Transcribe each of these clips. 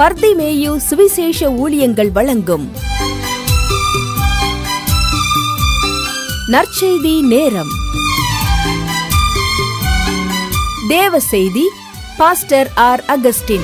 பர்திமேயு சுவிசேஷ ஊழியங்கள் வழங்கும் நற்செய்தி நேரம் தேவ செய்தி பாஸ்டர் ஆர் அகஸ்டின்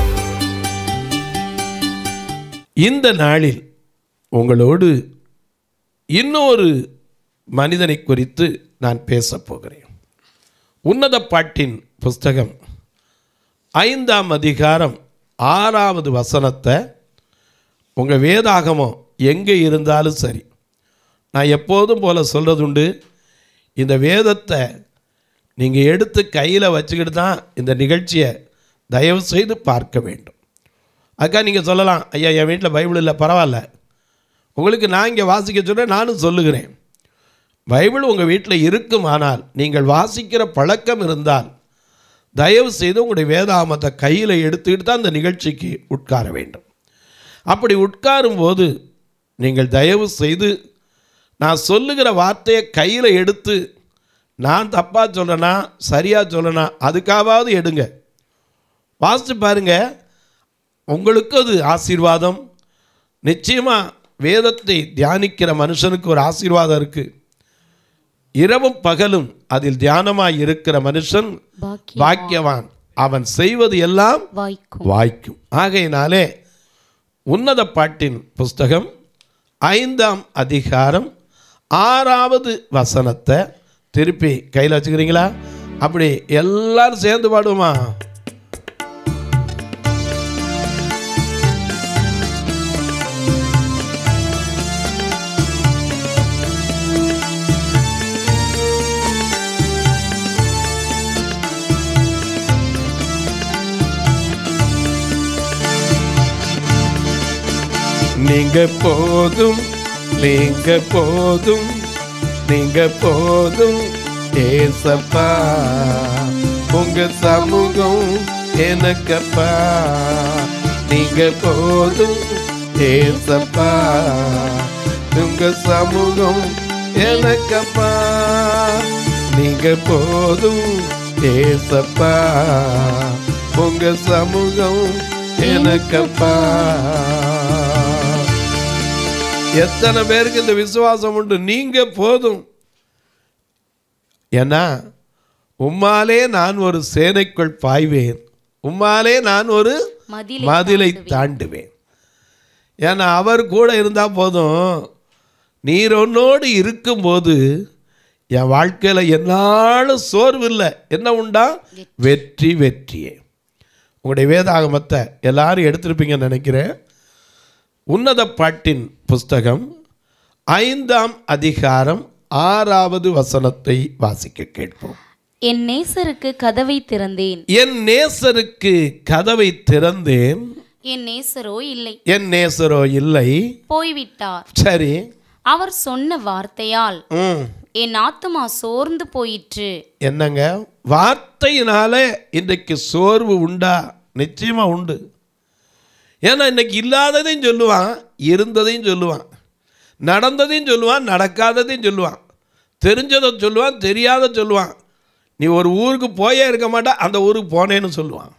இந்த நாளில் உங்களோடு இன்னொரு மனிதனை குறித்து நான் பேசப் போகிறேன் உன்னத பாட்டின் புஸ்தகம் ஐந்தாம் அதிகாரம் ஆறாவது வசனத்தை உங்கள் வேதாகமம் எங்கே இருந்தாலும் சரி நான் எப்போதும் போல சொல்கிறதுண்டு இந்த வேதத்தை நீங்கள் எடுத்து கையில் வச்சுக்கிட்டு தான் இந்த நிகழ்ச்சியை தயவு செய்து பார்க்க வேண்டும் அக்கா நீங்கள் சொல்லலாம் ஐயா என் வீட்டில் பைபிள் இல்லை பரவாயில்ல உங்களுக்கு நான் இங்கே வாசிக்க சொல்கிறேன் நானும் சொல்லுகிறேன் பைபிள் உங்கள் வீட்டில் இருக்குமானால் நீங்கள் வாசிக்கிற பழக்கம் இருந்தால் தயவு செய்து உங்களுடைய வேதாமத்தை கையில் எடுத்துக்கிட்டு தான் இந்த நிகழ்ச்சிக்கு உட்கார வேண்டும் அப்படி உட்காரும்போது நீங்கள் தயவு செய்து நான் சொல்லுகிற வார்த்தையை கையில் எடுத்து நான் தப்பாக சொல்கிறேனா சரியாக சொல்கிறேனா அதுக்காவது எடுங்க வாசித்து பாருங்க உங்களுக்கு அது ஆசீர்வாதம் நிச்சயமாக வேதத்தை தியானிக்கிற மனுஷனுக்கு ஒரு ஆசீர்வாதம் இருக்குது இரவும் பகலும் அதில் தியானமாய் இருக்கிற மனுஷன் பாக்கியவான் அவன் செய்வது எல்லாம் வாய்க்கும் வாய்க்கும் ஆகையினாலே உன்னத பாட்டின் புஸ்தகம் ஐந்தாம் அதிகாரம் ஆறாவது வசனத்தை திருப்பி கையில் வச்சுக்கிறீங்களா அப்படி எல்லாரும் சேர்ந்து பாடுவோமா நீங்க போதும் நீங்க போதும் நீங்க போதும் ஏசப்பா உங்க சமூகம் எனக்கப்பா நீங்க போதும் ஏசப்பா உங்க சமூகம் எனக்கப்பா நீங்க போதும் ஏசப்பா உங்க சமூகம் எனக்கப்பா எத்தனை பேருக்கு இந்த விசுவாசம் உண்டு நீங்க போதும் ஏன்னா உம்மாலே நான் ஒரு சேனைக்குள் பாய்வேன் உம்மாலே நான் ஒரு மதிலை மதிலை தாண்டுவேன் ஏன்னா அவர் கூட இருந்தால் போதும் நீர் உன்னோடு இருக்கும்போது என் வாழ்க்கையில் என்னாலும் சோர்வு இல்லை என்ன உண்டா வெற்றி வெற்றியே உங்களுடைய வேதாகமத்தை எல்லாரும் எடுத்திருப்பீங்கன்னு நினைக்கிறேன் உன்னத பாட்டின் புஸ்தகம் ஐந்தாம் அதிகாரம் ஆறாவது வசனத்தை வாசிக்க கேட்போம் என் நேசருக்கு கதவை திறந்தேன் என் நேசருக்கு கதவை திறந்தேன் என் நேசரோ இல்லை என் நேசரோ இல்லை போய்விட்டார் சரி அவர் சொன்ன வார்த்தையால் ம் என் ஆத்துமா சோர்ந்து போயிற்று என்னங்க வார்த்தையினால இன்றைக்கு சோர்வு உண்டா நிச்சயமா உண்டு ஏன்னா இன்னைக்கு இல்லாததையும் சொல்லுவான் இருந்ததையும் சொல்லுவான் நடந்ததையும் சொல்லுவான் நடக்காததையும் சொல்லுவான் தெரிஞ்சதை சொல்லுவான் தெரியாத சொல்லுவான் நீ ஒரு ஊருக்கு போயே இருக்க மாட்டா அந்த ஊருக்கு போனேன்னு சொல்லுவான்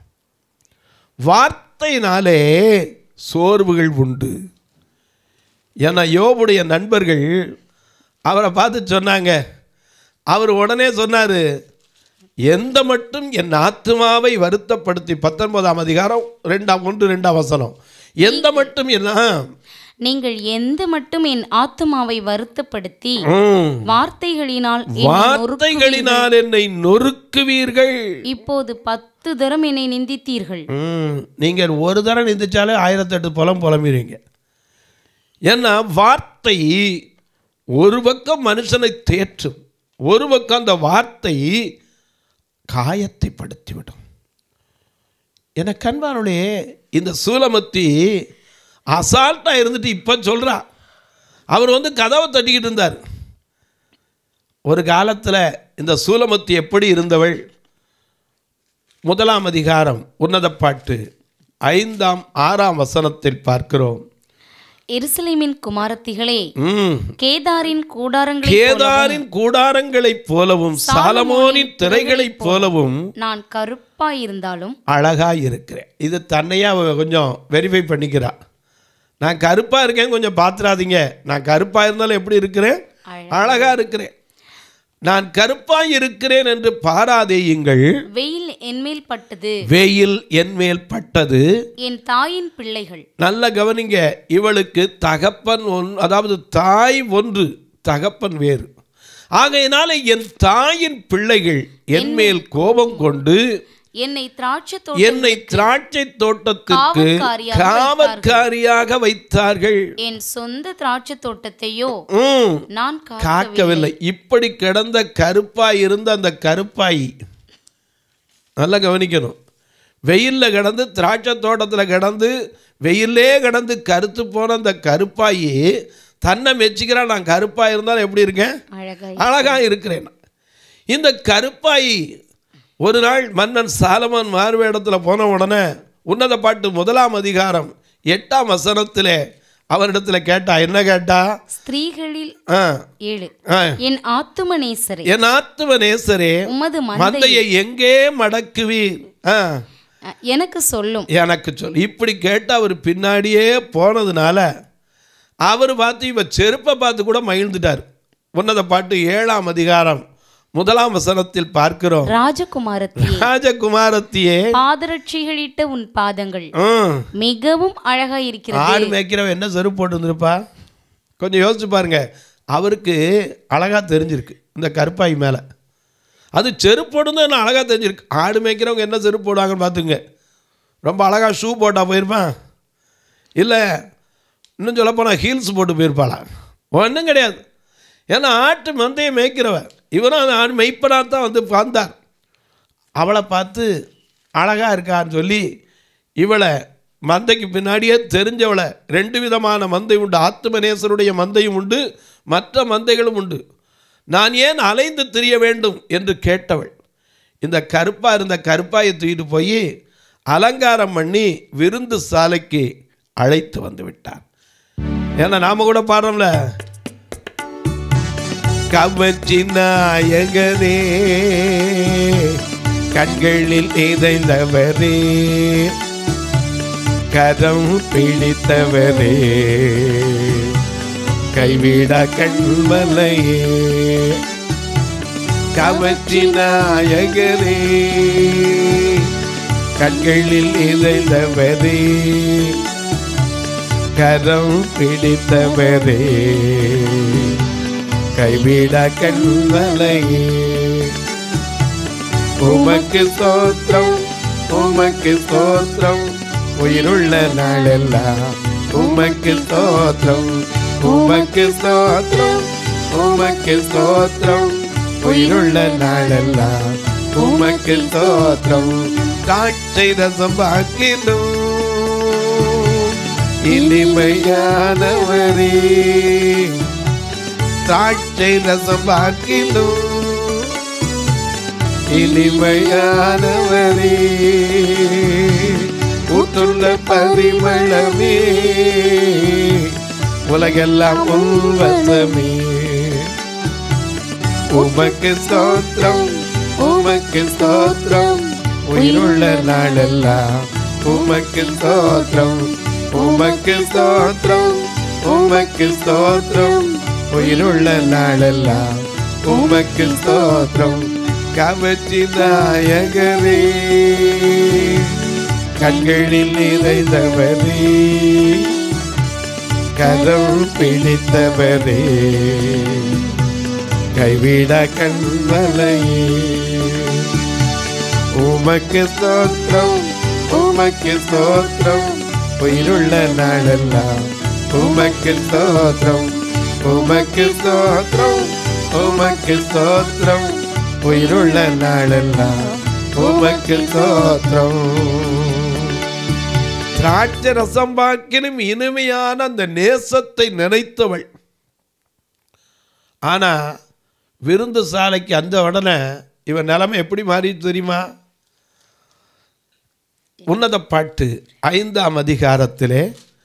வார்த்தையினாலே சோர்வுகள் உண்டு ஏன்னா யோபுடைய நண்பர்கள் அவரை பார்த்து சொன்னாங்க அவர் உடனே சொன்னார் எந்த மட்டும் என் ஆத்மாவை வருத்தப்படுத்தி பத்தொன்பதாம் அதிகாரம் ரெண்டாம் ஒன்று ரெண்டாம் வசனம் எந்த மட்டும் என்ன நீங்கள் எந்த மட்டும் என் ஆத்துமாவை வருத்தப்படுத்தி ம், வார்த்தைகளினால் என்னை நொறுக்குவீர்கள். வார்த்தைகளினால் என்னை நொறுக்குவீர்கள் இப்போது பத்து தரம் என்னை நிந்தித்தீர்கள் ம், நீங்கள் ஒரு தரம் நிந்திச்சாலே ஆயிரத்தெட்டு புலம் புலம்பிடுவீங்க ஏன்னா வார்த்தை ஒரு பக்கம் மனுஷனை தேற்றும் ஒரு பக்கம் அந்த வார்த்தை காயத்தை படுத்திவிடும் என கண்பானுடைய இந்த சூலமத்தி அசால்ட்டாக இருந்துட்டு இப்போ சொல்கிறா அவர் வந்து கதவை தட்டிக்கிட்டு இருந்தார் ஒரு காலத்தில் இந்த சூலமத்தி எப்படி இருந்தவள் முதலாம் அதிகாரம் உன்னத பாட்டு ஐந்தாம் ஆறாம் வசனத்தில் பார்க்கிறோம் எருசலேமின் குமாரத்திகளே ம் கேதாரின் கூடாரங்களை கேதாரின் கூடாரங்களைப் போலவும் சாலமோனின் திரைகளைப் போலவும் நான் கருப்பாயிருந்தாலும் அழகா இருக்கிறேன் இது தன்னையே அவ கொஞ்சம் வெரிஃபை பண்ணிக்கிறா நான் கருப்பா இருக்கேன் கொஞ்சம் பார்த்துறாதீங்க நான் கருப்பா இருந்தாலும் எப்படி இருக்கிறேன் அழகா இருக்கிறேன் நான் கருப்பாய் இருக்கிறேன் என்று பாராதேயுங்கள் வெயில் என்மேல் பட்டது வெயில் என் மேல் பட்டது என் தாயின் பிள்ளைகள் நல்ல கவனிங்க இவளுக்கு தகப்பன் ஒன் அதாவது தாய் ஒன்று தகப்பன் வேறு ஆகையினால என் தாயின் பிள்ளைகள் என் மேல் கோபம் கொண்டு என்னை திராட்சை என்னை திராட்சை தோட்டத்திற்கு காவற்காரியாக காவற்காரியாக வைத்தார்கள் என் சொந்த திராட்சை தோட்டத்தையோ ம், நான் கா- காக்கவில்லை இப்படி கிடந்த கருப்பாய் இருந்த அந்த கருப்பாய் நல்லா கவனிக்கணும் வெயிலில் கிடந்து திராட்சை தோட்டத்தில் கிடந்து வெயிலே கிடந்து கருத்து போன அந்த கருப்பாயி தன்னை மெச்சிக்கிறான் நான் கருப்பாக இருந்தாலும் எப்படி இருக்கேன் அழகாய் அழகாக இருக்கிறேன் இந்த கருப்பாய் ஒரு நாள் மன்னன் சாலமன் மாறுவேடத்தில் போன உடனே உன்னத பாட்டு முதலாம் அதிகாரம் எட்டாம் வசனத்திலே அவரிடத்துல கேட்டா என்ன கேட்டா ஸ்திரீகளில் ஆ, ஏழு ஆ. என் ஆத்துமனேசரே என் ஆத்துவ நேசரே உமது மந்தை மந்தையை எங்கே மடக்குவீர் ஆ, அ, எனக்கு சொல்லும் எனக்கு சொல் இப்படி கேட்டு அவர் பின்னாடியே போனதுனால அவர் பார்த்து இவ செருப்பை பார்த்து கூட மகிழ்ந்துட்டார் உன்னத பாட்டு ஏழாம் அதிகாரம் முதலாம் வசனத்தில் பார்க்கிறோம் ராஜகுமாரத்தியே ராஜகுமாரத்தியே பாதரட்சிகளிட்ட உன் பாதங்கள் ம், மிகவும் அழகாய் இருக்கிறது ஆடு மேய்க்கிறவன் என்ன செருப்பு போட்டு வந்திருப்பா கொஞ்சம் யோசிச்சு பாருங்க அவருக்கு அழகா தெரிஞ்சிருக்கு இந்த கருப்பாய் மேலே அது செருப்பு போட்டு என்ன அழகா தெரிஞ்சிருக்கு ஆடு மேய்க்கிறவங்க என்ன செருப்பு போடுவாங்கன்னு பார்த்துங்க ரொம்ப அழகா ஷூ போட்டா போயிருப்பான் இல்லை இன்னும் சொல்ல போனால் ஹீல்ஸ் போட்டு போயிருப்பாளா ஒன்றும் கிடையாது ஏன்னா ஆட்டு மந்தையை மேய்க்கிறவன் இவரும் அந்த ஆடு மெய்ப்பனாக தான் வந்து வந்தார் அவளை பார்த்து அழகாக இருக்கான்னு சொல்லி இவளை மந்தைக்கு பின்னாடியே தெரிஞ்சவளை ரெண்டு விதமான மந்தை உண்டு ஆத்துமநேசருடைய மந்தையும் உண்டு மற்ற மந்தைகளும் உண்டு நான் ஏன் அலைந்து திரிய வேண்டும் என்று கேட்டவள் இந்த கருப்பா இருந்த கருப்பாயை தூக்கிட்டு போய் அலங்காரம் பண்ணி விருந்து சாலைக்கு அழைத்து வந்து விட்டார் ஏன்னா நாம கூட பாடுறோம்ல கவச்சி நாயகனே கண்களில் இதைந்தவரே கரம் பிடித்தவரே கைவிட கண்மலையே கவச்சி நாயகனே கண்களில் இதைந்தவரே கரம் பிடித்தவரே கைவிட கண்மலையே உமக்கு ஸ்தோத்திரம் உமக்கு ஸ்தோத்திரம் உயிருள்ள நாளெல்லாம் உமக்கு ஸ்தோத்திரம் உமக்கு ஸ்தோத்திரம் உமக்கு ஸ்தோத்திரம் உயிருள்ள நாளெல்லாம் உமக்கு ஸ்தோத்திரம் காட்சை ரசம் பாக்கிலும் இனிமையானவரே திராட்சை ரசம் பாக்கிலும் இனிமையானவரே ஊத்துள்ள பரிமளமே உலகெல்லாம் உள்வசமே உமக்கு ஸ்தோத்திரம் உமக்கு ஸ்தோத்திரம் உயிருள்ள நாளெல்லாம் உமக்கு ஸ்தோத்திரம் உமக்கு ஸ்தோத்திரம் உமக்கு ஸ்தோத்திரம் உயிருள்ள நாளெல்லாம் உமக்கு ஸ்தோத்திரம் கவச்சி நாயகரே கண்களில் நிறைந்தவரே கரம் பிடித்தவரே கைவிட கண்மலையே உமக்கு ஸ்தோத்திரம் உமக்கு ஸ்தோத்திரம் உயிருள்ள நாளெல்லாம் உமக்கு ஸ்தோத்திரம் உமக்கு ஸ்தோத்திரம் உமக்கு ஸ்தோத்திரம் உயிருள்ள நாளெல்லாம் உமக்கு ஸ்தோத்திரம் திராட்சை ரசம் பார்க்கினும் இனிமையான அந்த நேசத்தை நினைத்தவள் ஆனா விருந்து சாலைக்கு அந்த உடனே இவன் நிலைமை எப்படி மாறிட்டு தெரியுமா உன்னத பாட்டு ஐந்தாம் அதிகாரத்திலே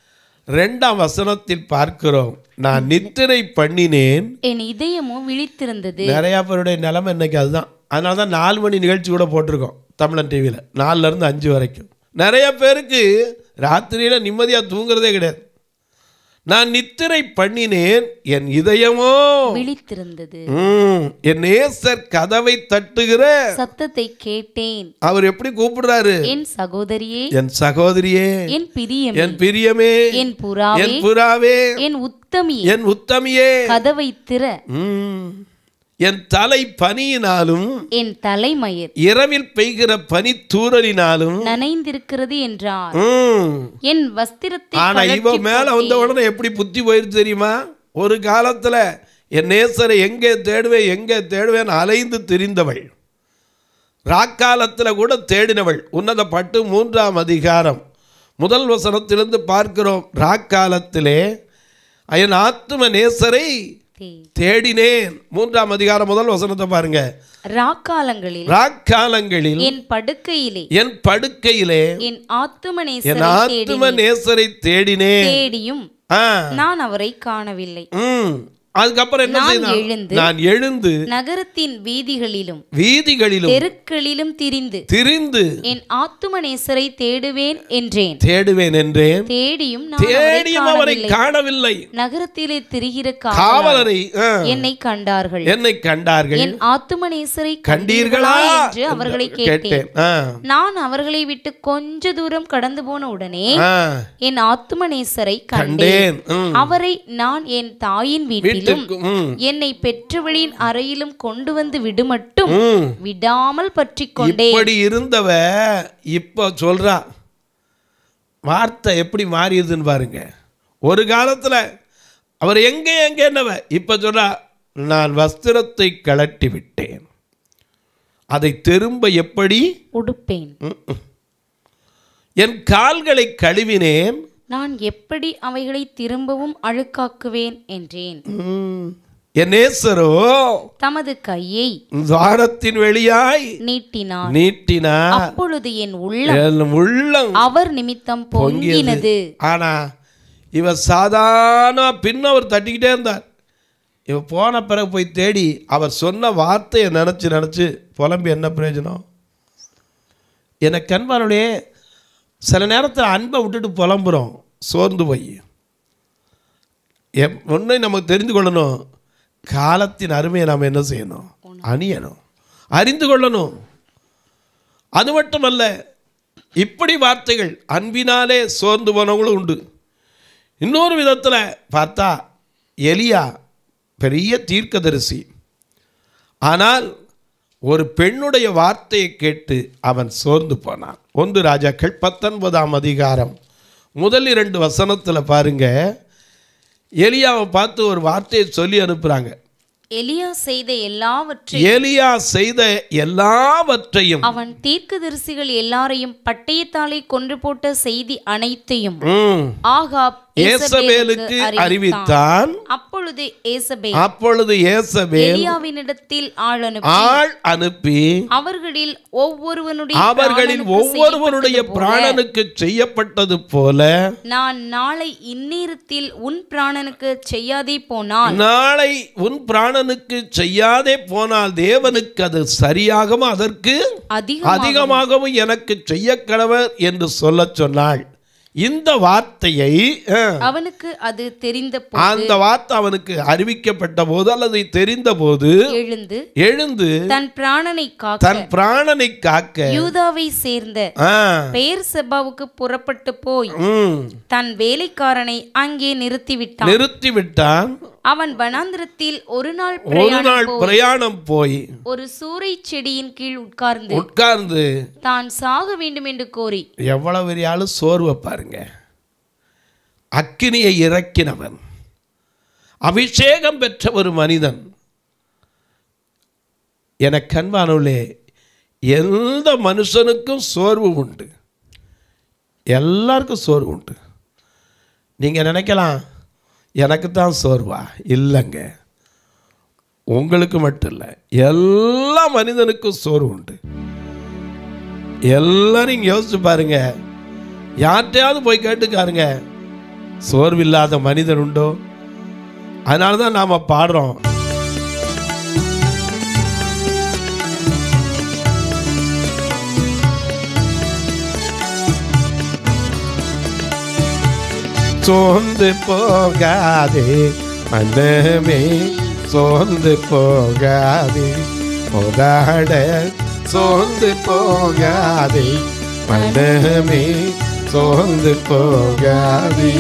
ரெண்டாம் வசனத்தில் பார்க்கிறோம் நான் நித்திரை பண்ணினேன் என் இதயமோ விழித்திருந்தது நிறையா பேருடைய நிலைமை இன்னைக்கு அதுதான் அதனால தான் நாலு மணி நிகழ்ச்சி கூட போட்டிருக்கோம் தமிழன் டிவியில் நாலுலேருந்து அஞ்சு வரைக்கும் நிறைய பேருக்கு ராத்திரியில் நிம்மதியாக தூங்குறதே கிடையாது நான் நித்திரை பண்ணினேன் என் இதயமோ விழித்திருந்தது ம், என் நேசர் கதவை தட்டுகிற சத்தத்தை கேட்டேன் அவர் எப்படி கூப்பிடுறாரு என் சகோதரியே என் சகோதரியே என் பிரியம் என் பிரியமே என் புறாவே என் புறாவே என் உத்தமியே என் உத்தமியே கதவை திற ம், என் தலை பனியினாலும் என் தலைமயிர் இரவில் பெய்கிற பனித்தூறலினாலும் நனைந்திருக்கிறது என்றார் ம், என் வஸ்திரத்தை ஆனா இவ கழற்றிப் மேல வந்த போட்டேன். உடனே எப்படி புத்தி போயிடுச்சு தெரியுமா ஒரு காலத்துல என் நேசரை எங்கே தேடுவேன் எங்கே தேடுவேன் அலைந்து திரிந்தவள் ராக்காலத்தில் கூட தேடினவள் உன்னத பட்டு மூன்றாம் அதிகாரம் முதல் வசனத்திலிருந்து பார்க்கிறோம் ராக்காலத்திலே என் ஆத்தும நேசரை தே. தேடினேன் மூன்றாம் அதிகாரம் முதல் வசனத்தை பாருங்க ராக்காலங்களில் ராக்காலங்களில் என் படுக்கையிலே என் படுக்கையிலே என் ஆத்தும என் நேசரை ஆத்தும தேடினேன். நேசரை தேடினேன் தேடியும் ஆ நான் அவரை காணவில்லை ம் அதுக்கப்புறம் என்ன நான் செய்தான் எழுந்து நான் எழுந்து நகரத்தின் வீதிகளிலும் வீதிகளிலும் தெருக்களிலும் திரிந்து திரிந்து என் ஆத்தும நேசரை தேடுவேன் என்றேன் தேடுவேன் என்றேன் தேடியும் நான் அவரை தேடியும் அவரை காணவில்லை காணவில்லை நகரத்திலே திரிகிற காவலர் காவலரை ஆ, என்னை கண்டார்கள் என்னை கண்டார்கள் என் ஆத்தும நேசரை கண்டீர்களா என்று அவர்களை கேட்டேன் கேட்டேன் ஆ, நான் அவர்களை விட்டு கொஞ்ச தூரம் கடந்து போன உடனே ஆ, என் ஆத்தும நேசரை கண்டேன் கண்டேன் ம். அவரை நான் என் தாயின் வீட்டிலும் வீட்டுக்கு ம், என்னை பெற்றவளின் அறையிலும் கொண்டு வந்து விடுமட்டும் ம். விடாமல் பற்றி கொண்டேன் இப்படி இருந்தவ இப்போ சொல்றா வார்த்தை எப்படி மாறியதுன்னு பாருங்க ஒரு காலத்துல அவர் எங்கே எங்கேன்னவ இப்ப சொல்றா நான் வஸ்திரத்தை கழட்டி விட்டேன் அதை திரும்ப எப்படி உடுப்பேன் என் கால்களை கழுவினேன் நான் எப்படி அவைகளை திரும்பவும் அழுக்காக்குவேன் என்றேன் ம், என் நேசரோ தமது கையை துவாரத்தின் வெளியாய் நீட்டினார் நீட்டினார் அப்பொழுது என் உள்ளம் என் உள்ளம் அவர் நிமித்தம் பொங்கினது ஆனா இவ சாதாரண பின்ன அவர் தட்டிக்கிட்டே இருந்தார் இவ போன பிறகு போய் தேடி அவர் சொன்ன வார்த்தையை நினச்சி நினச்சி புலம்பி என்ன பிரயோஜனம் எனக்கு கண்பானுடைய சில நேரத்தில் அன்பை விட்டுட்டு புலம்புறோம் சோர்ந்து போய் எப் ஒன்றை நமக்கு தெரிந்து கொள்ளணும் காலத்தின் அருமையை நாம் என்ன செய்யணும் அணியணும் அறிந்து கொள்ளணும் அது மட்டுமல்ல இப்படி வார்த்தைகள் அன்பினாலே சோர்ந்து போனவங்களும் உண்டு இன்னொரு விதத்தில் பார்த்தா எலியா பெரிய தீர்க்கதரிசி ஆனால் ஒரு பெண்ணுடைய வார்த்தையை கேட்டு அவன் சோர்ந்து போனான் ஒன்று ராஜாக்கள் பத்தொன்பதாம் அதிகாரம் முதல் இரண்டு வசனத்தில் பாருங்க எலியாவை பார்த்து ஒரு வார்த்தையை சொல்லி அனுப்புகிறாங்க எலியா செய்த எல்லாவற்றையும் எலியா செய்த எல்லாவற்றையும் அவன் தீர்க்கதரிசிகள் எல்லாரையும் பட்டயத்தாலே கொன்று போட்ட செய்தி அனைத்தையும் ம், ஆகாப் ஏசபேலுக்கு அறிவித்தான் அப்பொழுது ஏசபே அப்பொழுது ஏசபேல் எலியாவினிடத்தில் ஆள் அனுப்பி ஆள் அனுப்பி அவர்களில் ஒவ்வொருவனுடைய அவர்களில் பிராணனுக்கு ஒவ்வொருவருடைய செய்யப்பட்டது போல, பிராணனுக்கு செய்யப்பட்டது போல நான் நாளை இந்நேரத்தில் உன் பிராணனுக்கு செய்யாதே போனால் நாளை உன் பிராணனுக்கு செய்யாதே போனால் தேவனுக்கு அது சரியாகவும் அதற்கு அதிகம் அதிகமாகவும் எனக்கு செய்ய கடவர் என்று சொல்லச் சொன்னாள் இந்த வார்த்தையை அஹ், அவனுக்கு அது தெரிந்த போ- அந்த வார்த்தை அவனுக்கு அறிவிக்கப்பட்ட போது அல்லது தெரிந்த போது எழுந்து எழுந்து தன் பிராணனை காக்க தன் பிராணனை காக்க யூதாவை சேர்ந்த ஆ, பெயர் செபாவுக்கு புறப்பட்டு போய் ம், தன் வேலைக்காரனை அங்கே நிறுத்திவிட்டான் நிறுத்தி விட்டான் அவன் வனாந்திரத்தில் ஒரு நாள் ஒரு பிரயாணம் நாள் போய் பிரயாணம் போய் ஒரு சூறை செடியின் கீழ் உட்கார்ந்து உட்கார்ந்து தான் சாக வேண்டும் என்று கோரி எவ்வளவு பெரிய ஆளு சோர்வை பாருங்க அக்கினியை இறக்கினவன் அபிஷேகம் பெற்ற ஒரு மனிதன் என கண்பானுள்ளே எந்த மனுஷனுக்கும் சோர்வு உண்டு எல்லாருக்கும் சோர்வு உண்டு நீங்கள் நினைக்கலாம் எனக்கு தான் சோர்வா இல்லைங்க உங்களுக்கு மட்டும் இல்லை எல்லா மனிதனுக்கும் சோர்வு உண்டு எல்லாரும் இங்க யோசிச்சு பாருங்க யார்கிட்டயாவது போய் கேட்டுக்காருங்க சோர்வில்லாத மனிதன் உண்டோ அதனால தான் நாம் பாடுறோம் சோர்ந்து போகாதே மனமே சோர்ந்து போகாதே போராட சோர்ந்து போகாதே மனமே சோர்ந்து போகாதே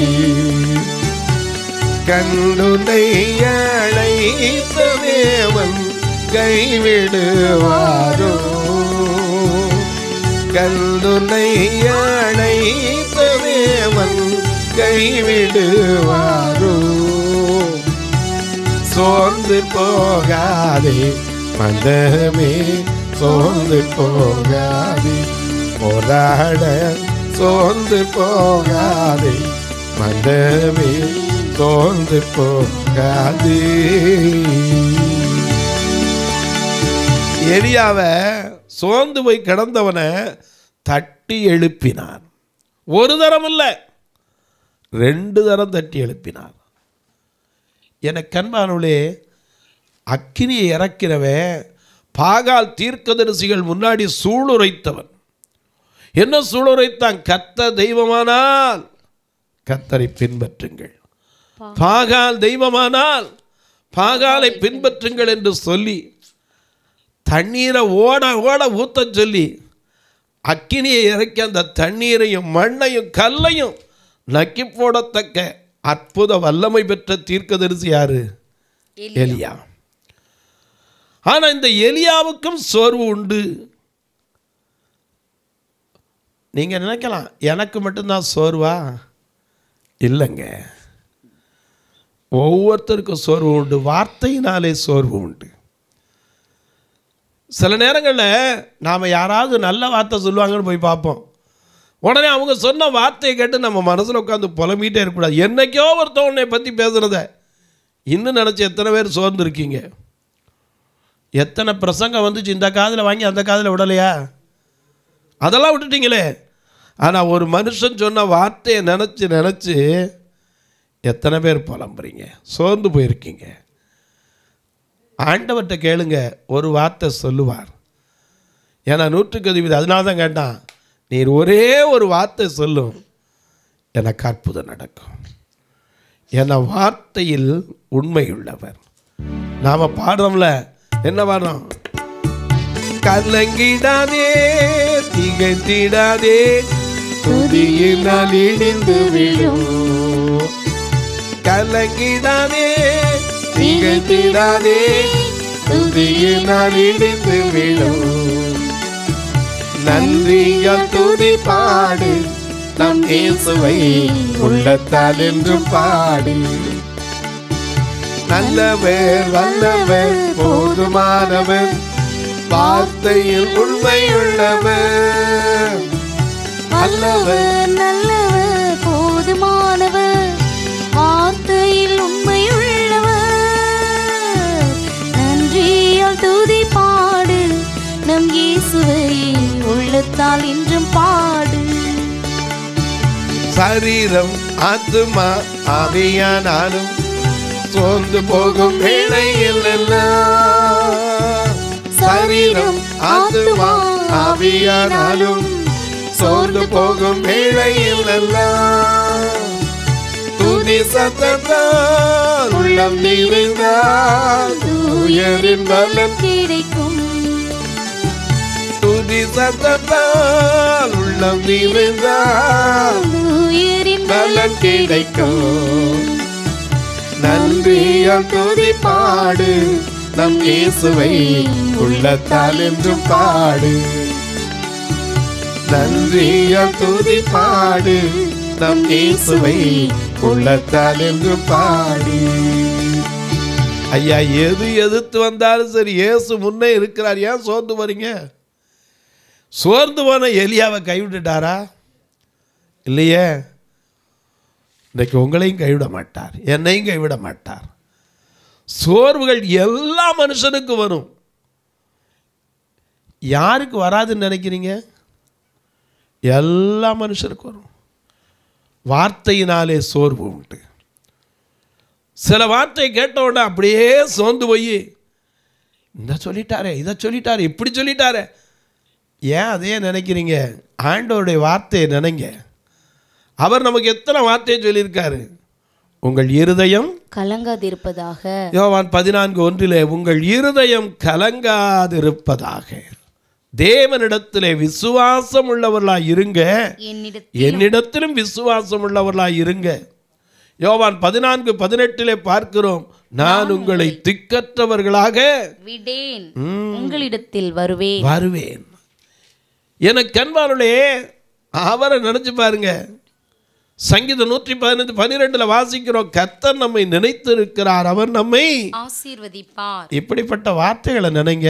கண்டுனை அழைத்த தேவன் கைவிடுவாரோ கண்டுனை அழைத்த தேவன் கைவிடுவாரோ சோர்ந்து போகாதே மனமே சோர்ந்து போகாதே போராட சோர்ந்து போகாதே மனமே சோர்ந்து போகாதே எலியாவை சோர்ந்து போய் கிடந்தவனை தட்டி எழுப்பினார் ஒரு தரம் இல்லை ரெண்டு தரம் தட்டி எழுப்பினார் என கண்பானுளே அக்கினியை இறக்கிறவன் பாகால் தீர்க்கதரிசிகள் முன்னாடி சூளுரைத்தவன் என்ன சூளுரைத்தான் கத்த தெய்வமானால் கத்தரை பின்பற்றுங்கள் பாகால் தெய்வமானால் பாகாலை பின்பற்றுங்கள் என்று சொல்லி தண்ணீரை ஓட ஓட ஊத்தச் சொல்லி அக்கினியை இறக்கி அந்த தண்ணீரையும் மண்ணையும் கல்லையும் நக்கி போடத்தக்க அற்புத வல்லமை பெற்ற தீர்க்கதரிசி யாரு எலியா ஆனா இந்த எலியாவுக்கும் சோர்வு உண்டு நீங்க நினைக்கலாம் எனக்கு மட்டும்தான் சோர்வா இல்லைங்க ஒவ்வொருத்தருக்கும் சோர்வு உண்டு வார்த்தையினாலே சோர்வு உண்டு சில நேரங்களில் நாம் யாராவது நல்ல வார்த்தை சொல்லுவாங்கன்னு போய் பார்ப்போம் உடனே அவங்க சொன்ன வார்த்தையை கேட்டு நம்ம மனசில் உட்காந்து புலம்பிகிட்டே இருக்கக்கூடாது என்னைக்கோ ஒருத்தன் உன்னை பற்றி பேசுகிறத இன்னும் நினச்சி எத்தனை பேர் சோர்ந்துருக்கீங்க எத்தனை பிரசங்கம் வந்துச்சு இந்த காதில் வாங்கி அந்த காதில் விடலையா அதெல்லாம் விட்டுட்டீங்களே ஆனால் ஒரு மனுஷன் சொன்ன வார்த்தையை நினச்சி நினச்சி எத்தனை பேர் புலம்புறீங்க சோர்ந்து போயிருக்கீங்க ஆண்டவர்கிட்ட கேளுங்க ஒரு வார்த்தை சொல்லுவார் ஏன்னா நூற்றுக்கு அதிபதி அதனால தான் கேட்டான் நீர் ஒரே ஒரு வார்த்தை சொல்லும் எனக்கு அற்புதம் நடக்கும் என வார்த்தையில் உண்மையுள்ளவர் நாம் பாடுறோம்ல என்ன பாடுறோம் கலங்கிடாதே திகைத்திடாதே துதியினால் இடிந்து விழும் கலங்கிடாதே திகைத்திடாதே துதியினால் இடிந்து விழும் நன்றியால் துதி பாடு நம் இயேசுவை உள்ளத்தால் என்றும் பாடு நல்லவர் வல்லவர் போதுமானவர் வார்த்தையில் உண்மையுள்ளவர் நல்லவர் நல்லவர் போதுமானவர் வார்த்தையில் உண்மையுள்ளவர் நன்றியால் துதி பாடு நம் இயேசுவை உள்ளத்தால் இன்றும் பாடு சரீரம் ஆத்துமா ஆவியானாலும் சோர்ந்து போகும் வேளையில் எல்லாம் சரீரம் ஆத்துமா ஆவியானாலும் சோர்ந்து போகும் வேளையில் எல்லாம் துதி சத்தத்தால் உள்ளம் நிறைந்தால் உயரின் பலன் கிடைக்கும் துதி சத்தத்தால் உள்ளம் நிறைந்தால் உயிரின் பலன் கிடைக்கும் நன்றியால் துதி பாடு நம் இயேசுவை உள்ளத்தால் என்றும் பாடு நன்றியால் துதி பாடு நம் இயேசுவை உள்ளத்தால் என்றும் பாடு ஐயா எது எதிர்த்து வந்தாலும் சரி இயேசு முன்னே இருக்கிறார் ஏன் சோர்ந்து வரீங்க சோர்ந்து போன எலியாவை கைவிட்டுட்டாரா இல்லையே இன்றைக்கு உங்களையும் கைவிட மாட்டார் என்னையும் கைவிட மாட்டார் சோர்வுகள் எல்லா மனுஷனுக்கும் வரும் யாருக்கு வராதுன்னு நினைக்கிறீங்க எல்லா மனுஷருக்கும் வரும் வார்த்தையினாலே சோர்வு உண்டு சில வார்த்தை கேட்ட உடனே அப்படியே சோர்ந்து போய் இந்த சொல்லிட்டாரே இதை சொல்லிட்டாரே இப்படி சொல்லிட்டாரே ஏன் அதையே நினைக்கிறீங்க ஆண்டவருடைய வார்த்தையை நினைங்க அவர் நமக்கு எத்தனை வார்த்தையை சொல்லியிருக்காரு உங்கள் இருதயம் கலங்காதிருப்பதாக யோவான் பதினான்கு ஒன்றிலே உங்கள் இருதயம் கலங்காதிருப்பதாக தேவனிடத்திலே விசுவாசம் உள்ளவர்களாய் இருங்க என்னிடத்தில் என்னிடத்திலும் விசுவாசம் உள்ளவர்களாய் இருங்க யோவான் பதினான்கு பதினெட்டிலே பார்க்கிறோம் நான் உங்களை திக்கற்றவர்களாக விடேன் உங்களிடத்தில் வருவேன் வருவேன் எனக்கு அன்பானுளே அவரை நினைச்சு பாருங்க சங்கீதம் நூற்றி பதினஞ்சு பன்னிரெண்டுல வாசிக்கிறோம் கர்த்தர் நம்மை நினைத்திருக்கிறார் அவர் நம்மை ஆசீர்வதிப்பார் இப்படிப்பட்ட வார்த்தைகளை நினைங்க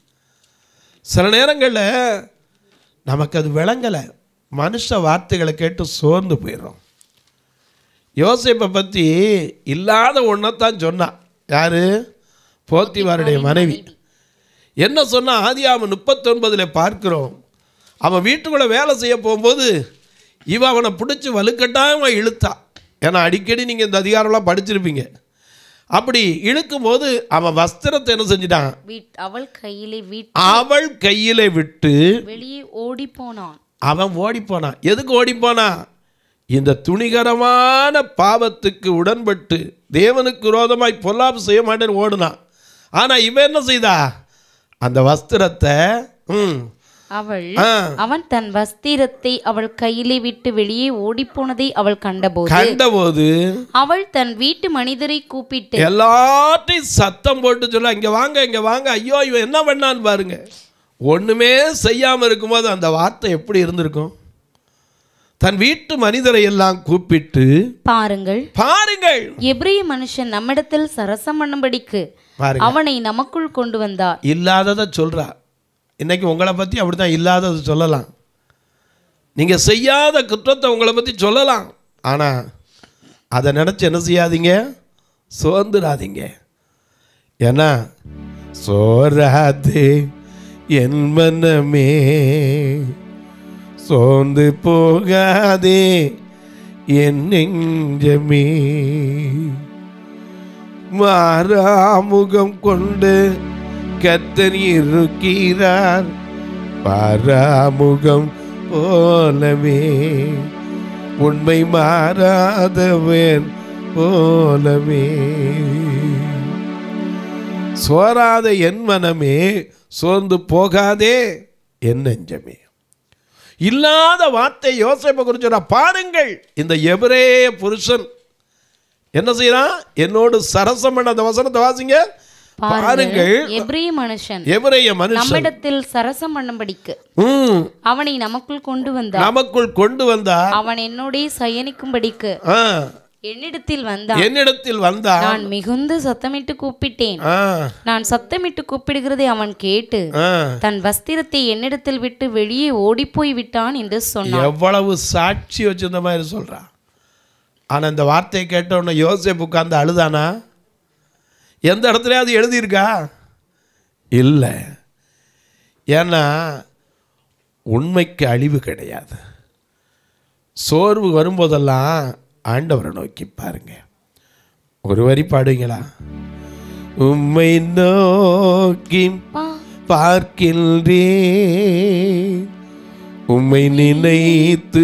சில நேரங்களில் நமக்கு அது விளங்கலை மனுஷ வார்த்தைகளை கேட்டு சோர்ந்து போயிடுறோம் யோசேப்பை பற்றி இல்லாத ஒன்றைத்தான் சொன்னான் யாரு போத்திவாருடைய மனைவி என்ன சொன்னா ஆதியாம முப்பத்தொன்பதில் பார்க்கிறோம் அவன் வீட்டுக்குள்ளே வேலை செய்ய போகும்போது இவ அவனை பிடிச்சி வலுக்கட்டாயமாக இழுத்தான் ஏன்னா அடிக்கடி நீங்கள் இந்த அதிகாரம்லாம் படிச்சிருப்பீங்க அப்படி இழுக்கும்போது அவன் வஸ்திரத்தை என்ன செஞ்சிட்டான் வீட் அவள் கையிலே வீட் அவள் கையிலே விட்டு வெளியே ஓடி போனான் அவன் ஓடிப்போனான் எதுக்கு ஓடிப்போனான் இந்த துணிகரமான பாவத்துக்கு உடன்பட்டு தேவனுக்கு விரோதமாய் பொல்லாப்பு செய்ய மாட்டேன்னு ஓடுனான் ஆனால் இவன் என்ன செய்தா அந்த வஸ்திரத்தை ம் அவள் ஆ அவன் தன் வஸ்திரத்தை அவள் கையிலே விட்டு வெளியே ஓடிப்போனதை அவள் கண்டபோது கண்டபோது அவள் தன் வீட்டு மனிதரை கூப்பிட்டு எல்லாத்தையும் சத்தம் போட்டு சொல்ல இங்க வாங்க இங்க வாங்க ஐயோ இவன் என்ன பண்ணான்னு பாருங்க ஒண்ணுமே செய்யாம இருக்கும்போது அந்த வார்த்தை எப்படி இருந்திருக்கும் தன் வீட்டு மனிதரை எல்லாம் கூப்பிட்டு பாருங்கள் பாருங்கள் எபிரிய மனுஷன் நம்மிடத்தில் சரசம் பண்ணும்படிக்கு பாருங்க அவனை நமக்குள் கொண்டு வந்தார் இல்லாததை சொல்றா இன்னைக்கு உங்களை பத்தி அப்படித்தான் இல்லாததை சொல்லலாம் நீங்க செய்யாத குற்றத்தை உங்களை பத்தி சொல்லலாம் ஆனா அதை நினைச்சு என்ன செய்யாதீங்க சோர்ந்துடாதீங்க ஏன்னா சோராதே என் மனமே சோர்ந்து போகாதே என் நெஞ்சமே மாறாமுகம் கொண்டு கத்தன் இருக்கிறார் பாராமுகம் போலவே உண்மை மாறாதவன் போலவே சோராத என் மனமே சோர்ந்து போகாதே என் நெஞ்சமே இல்லாத வார்த்தை யோசேப்பை குறிச்சு சொல்றா. பாருங்கள் இந்த எபிரேய புருஷன் என்ன செய்யறான் என்னோடு சரசம் பண்ண அந்த வசனத்தை வாசிங்க பாருங்கள் எபிரிய மனுஷன் எபிரேய மனுஷன் நம்மிடத்தில் சரசம் பண்ணும்படிக்கு ம், அவனை நமக்குள் கொண்டு வந்தார் நமக்குள் கொண்டு வந்தா அவன் என்னோடே சயனிக்கும்படிக்கு ஆ, என்னிடத்தில் வந்தான் என்னிடத்தில் வந்தா நான் மிகுந்த சத்தமிட்டு கூப்பிட்டேன் ஆ, நான் சத்தமிட்டு கூப்பிடுகிறதை அவன் கேட்டு ஆ. தன் வஸ்திரத்தை என்னிடத்தில் விட்டு வெளியே ஓடிப்போய் விட்டான் என்று சொன்னான் எவ்வளவு சாட்சி வச்சிருந்த மாதிரி சொல்றா ஆனா இந்த வார்த்தையை கேட்ட உடனே யோசேப்பு உட்கார்ந்து அழுதானா எந்த இடத்துலயாவது எழுதியிருக்கா இல்லை ஏன்னா உண்மைக்கு அழிவு கிடையாது சோர்வு வரும்போதெல்லாம் ஆண்டவரை நோக்கி பாருங்க ஒரு வரி பாடுங்களா உம்மை நோக்கி பா பார்க்கின்றேன் உம்மை நினைத்து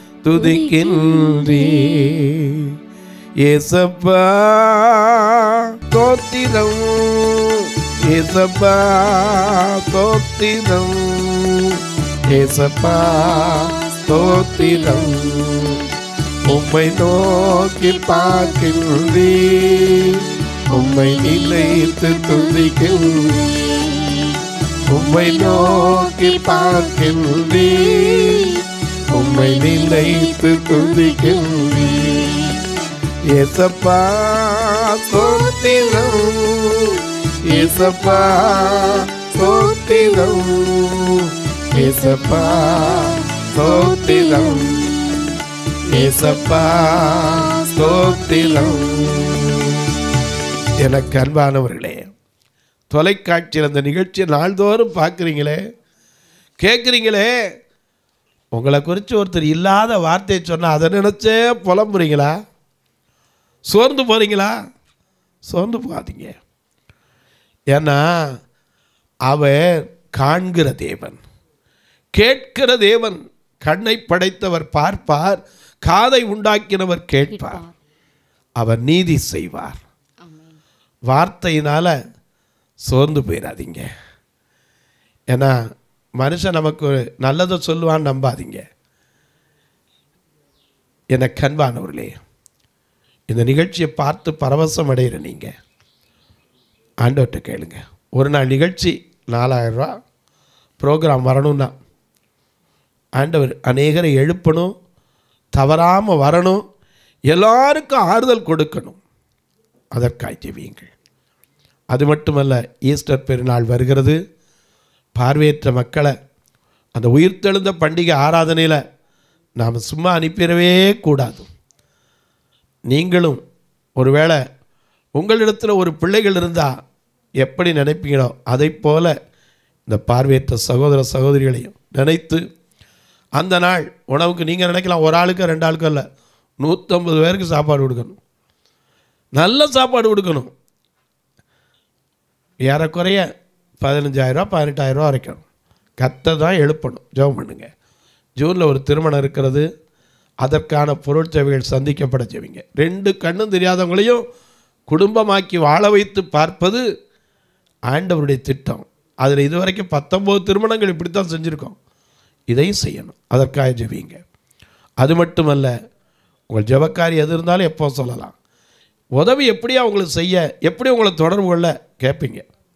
துதிக்கின்றேன் ஏசப்பா தோத்திரம் ஏசப்பா தோத்திரம் ஏசப்பா தோத்திரம் உம்மை நோக்கி பார்க்கின்றேன் உம்மை நினைத்து துதிக்கின்றேன் உம்மை நோக்கி பார்க்கின்றேன் உம்மை நினைத்து துதிக்கின்றேன் ஏசப்பா சோத்திரம் ஏசப்பா சோத்திரம் ஏசப்பா சோத்திரம் ஏசப்பா சோத்திரம் எனக்கு அன்பானவர்களே தொலைக்காட்சியில் அந்த நிகழ்ச்சியை நாள்தோறும் பார்க்குறீங்களே கேட்குறீங்களே உங்களை குறித்து ஒருத்தர் இல்லாத வார்த்தையை சொன்னால் அதை நினச்சே புலம்புறீங்களா சோர்ந்து போகிறீங்களா சோர்ந்து போகாதீங்க ஏன்னா அவர் காண்கிற தேவன் கேட்கிற தேவன் கண்ணை படைத்தவர் பார்ப்பார் காதை உண்டாக்கினவர் கேட்பார் அவர் நீதி செய்வார் வார்த்தையினால் சோர்ந்து போயிடாதீங்க ஏன்னா மனுஷன் நமக்கு நல்லதை சொல்லுவான்னு நம்பாதீங்க என கண்பானவர்களே இந்த நிகழ்ச்சியை பார்த்து பரவசம் அடைகிற நீங்கள் ஆண்டவர்கிட்ட கேளுங்க ஒரு நாள் நிகழ்ச்சி நாலாயிரரூவா ப்ரோக்ராம் வரணும்னா ஆண்டவர் அநேகரை எழுப்பணும் தவறாமல் வரணும் எல்லாருக்கும் ஆறுதல் கொடுக்கணும் அதற்காய் ஜெபியுங்கள் அது மட்டுமல்ல ஈஸ்டர் பெருநாள் வருகிறது பார்வையற்ற மக்களை அந்த உயிர்த்தெழுந்த பண்டிகை ஆராதனையில் நாம் சும்மா அனுப்பிடவே கூடாது நீங்களும் ஒருவேளை உங்களிடத்தில் ஒரு பிள்ளைகள் இருந்தால் எப்படி நினைப்பீங்களோ அதை போல இந்த பார்வையற்ற சகோதர சகோதரிகளையும் நினைத்து அந்த நாள் உணவுக்கு நீங்கள் நினைக்கலாம் ஒரு ஆளுக்கு ரெண்டு ஆளுக்கும் இல்லை நூற்றம்பது பேருக்கு சாப்பாடு கொடுக்கணும் நல்ல சாப்பாடு கொடுக்கணும் ஏறக்குறைய பதினஞ்சாயிரரூவா பதினெட்டாயிரரூவா வரைக்கும் கத்தை தான் எழுப்பணும் ஜெபம் பண்ணுங்க ஜூனில் ஒரு திருமணம் இருக்கிறது அதற்கான பொருள் தேவைகள் சந்திக்கப்பட செய்வீங்க ரெண்டு கண்ணும் தெரியாதவங்களையும் குடும்பமாக்கி வாழ வைத்து பார்ப்பது ஆண்டவருடைய திட்டம் அதில் இதுவரைக்கும் பத்தொம்போது திருமணங்கள் இப்படித்தான் செஞ்சுருக்கோம் இதையும் செய்யணும் அதற்காக ஜெபிங்க அது மட்டுமல்ல உங்கள் ஜெபக்காரி எது இருந்தாலும் எப்போ சொல்லலாம் உதவி எப்படியா உங்களுக்கு செய்ய எப்படி உங்களை தொடர்பு கொள்ள கேட்பீங்க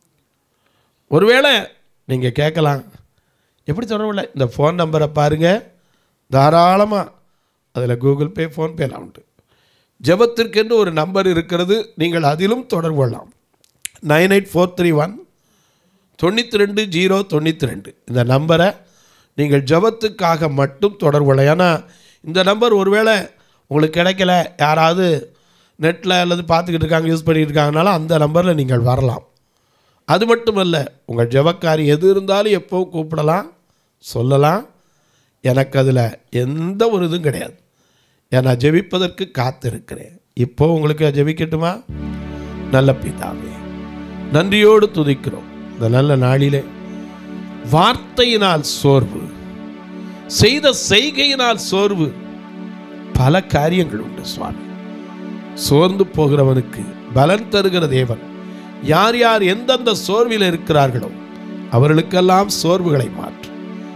ஒருவேளை நீங்கள் கேட்கலாம் எப்படி தொடர்பு கொள்ள இந்த ஃபோன் நம்பரை பாருங்கள் தாராளமாக அதில் கூகுள் பே ஃபோன்பேலாம் உண்டு ஜெபத்திற்கென்று ஒரு நம்பர் இருக்கிறது நீங்கள் அதிலும் தொடர்பு கொள்ளலாம் nine eight four three one தொண்ணூற்றி ரெண்டு ஜீரோ தொண்ணூற்றி ரெண்டு இந்த நம்பரை நீங்கள் ஜெபத்துக்காக மட்டும் தொடர்பு கொள்ளலாம் ஏன்னா இந்த நம்பர் ஒருவேளை உங்களுக்கு கிடைக்கல யாராவது நெட்டில் அல்லது பார்த்துக்கிட்டு இருக்காங்க யூஸ் பண்ணிக்கிட்டு இருக்காங்கனாலும் அந்த நம்பரில் நீங்கள் வரலாம் அது மட்டுமல்ல உங்கள் ஜெபக்காரி எது இருந்தாலும் எப்போவும் கூப்பிடலாம் சொல்லலாம் எனக்கு அதில் எந்த ஒரு இதுவும் கிடையாது ஏன்னா ஜெபிப்பதற்கு காத்திருக்கிறேன் இப்போ உங்களுக்கு ஜெபிக்கட்டுமா நல்ல பிதாவே நன்றியோடு துதிக்கிறோம் இந்த நல்ல நாளிலே வார்த்தையினால் சோர்வு செய்த செய்கையினால் சோர்வு பல காரியங்கள் உண்டு சுவாமி சோர்ந்து போகிறவனுக்கு பலன் தருகிற தேவன் யார் யார் எந்தெந்த சோர்வில் இருக்கிறார்களோ அவர்களுக்கெல்லாம் சோர்வுகளை மாற்று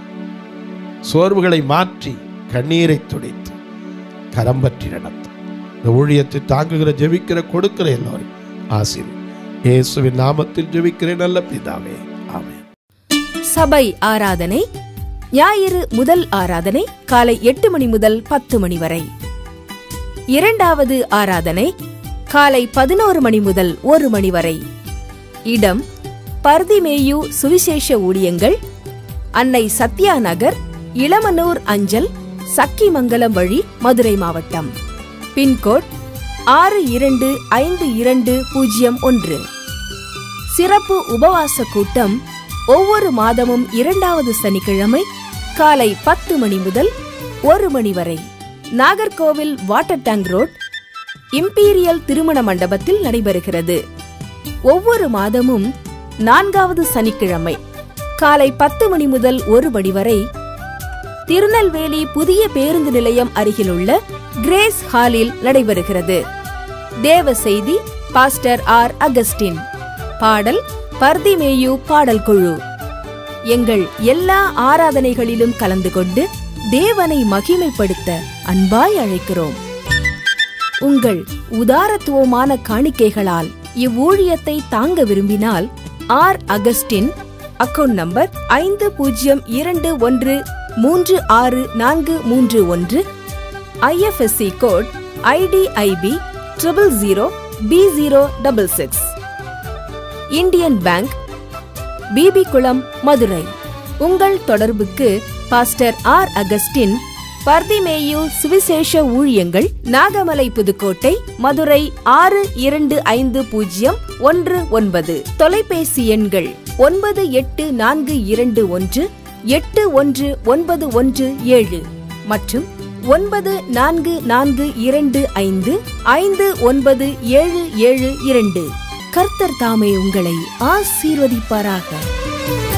சோர்வுகளை மாற்றி கண்ணீரை துடைத்து கரம் பற்றி நடத்தும் இந்த ஊழியத்தை தாங்குகிற ஜெபிக்கிற கொடுக்கிற எல்லோரும் ஆசீர் இயேசுவின் நாமத்தில் ஜெபிக்கிறேன் நல்ல பிதாவே ஆமென் சபை ஆராதனை ஞாயிறு முதல் ஆராதனை காலை எட்டு மணி முதல் பத்து மணி வரை இரண்டாவது ஆராதனை காலை பதினோரு மணி முதல் ஒரு மணி வரை இடம் பர்திமேயு சுவிசேஷ ஊழியங்கள் அன்னை சத்யா நகர் இளமனூர் அஞ்சல் சக்கிமங்கலம் வழி மதுரை மாவட்டம் பின்கோட் ஆறு இரண்டு ஐந்து இரண்டு பூஜ்ஜியம் ஒன்று சிறப்பு உபவாச கூட்டம் ஒவ்வொரு மாதமும் இரண்டாவது சனிக்கிழமை காலை பத்து மணி முதல் ஒரு மணி வரை Nagercoil water tank road imperial திருமண மண்டபத்தில் நடைபெறுகிறது ஒவ்வொரு மாதமும் நான்காவது சனிக்கிழமை காலை பத்து மணி முதல் ஒரு மணி வரை திருநெல்வேலி புதிய பேருந்து நிலையம் அருகிலுள்ள கிரேஸ் ஹாலில் நடைபெறுகிறது தேவ செய்தி பாஸ்டர் ஆர் அகஸ்டின் பாடல் பர்திமேயு பாடல் குழு எங்கள் எல்லா ஆராதனைகளிலும் கலந்து கொண்டு தேவனை மகிமைப்படுத்த அன்பாய் அழைக்கிறோம் உங்கள் உதாரத்துவமான காணிக்கைகளால் இவ்வூழியத்தை தாங்க விரும்பினால் ஆர் அகஸ்டின் அக்கவுண்ட் நம்பர் ஐந்து பூஜ்ஜியம் இரண்டு ஒன்று மூன்று ஆறு நான்கு மூன்று ஒன்று IFSC code IDIB triple zero B zero double six Indian bank PP Kulam Madurai உங்கள் தொடர்புக்கு பாஸ்டர் ஆர் அகஸ்டின் பர்திமேயு சுவிசேஷ ஊழியங்கள் நாகமலை புதுக்கோட்டை மதுரை ஆறு இரண்டு ஐந்து பூஜ்ஜியம் ஒன்று ஒன்பது தொலைபேசி எண்கள் ஒன்பது எட்டு நான்கு இரண்டு ஒன்று எட்டு ஒன்று ஒன்பது ஒன்று ஏழு மற்றும் ஒன்பது நான்கு நான்கு இரண்டு ஐந்து ஐந்து ஒன்பது ஏழு ஏழு இரண்டு கர்த்தர் தாமே உங்களை ஆசீர்வதிப்பாராக